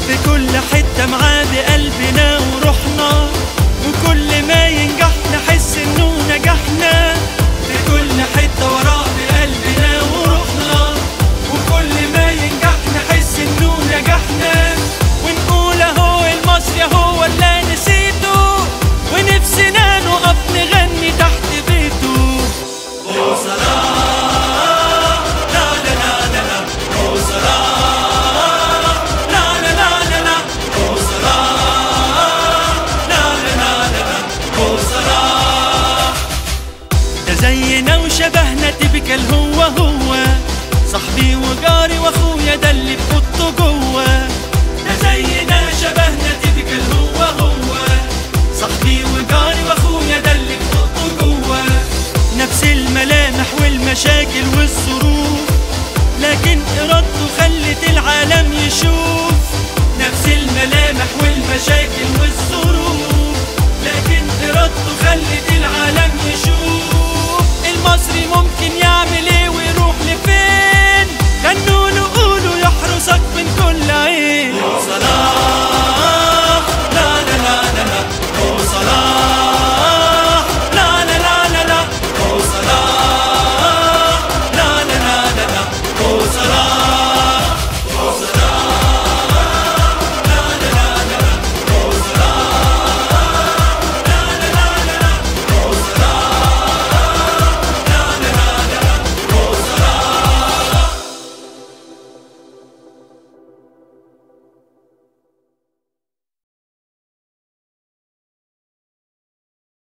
في كل حتة معاه بقلبنا وروحنا وكل ما ينجح نحس انه نجحنا في كل حتة وراه بقلبنا وروحنا وكل ما ينجح نحس انه نجحنا ونقول اهو المصري هو اللي نسيته ونفسنا نقف نغني تحت بيته هو صلاح لا لا لا لا لا هو صلاح لا لا لا لا لا هو صلاح لا لا لا لا لا هو صلاح ده زينا وشبهنا تبكل هو هو صاحبي وجاري واخويا ده اللي في اوضته جوه ده زينا شبهنا تبكل هو هو صاحبي وجاري واخويا ده اللي في اوضته جوه نفس الملامح والمشاكل والظروف لكن ارادته خلت العالم يشوف نفس الملامح والمشاكل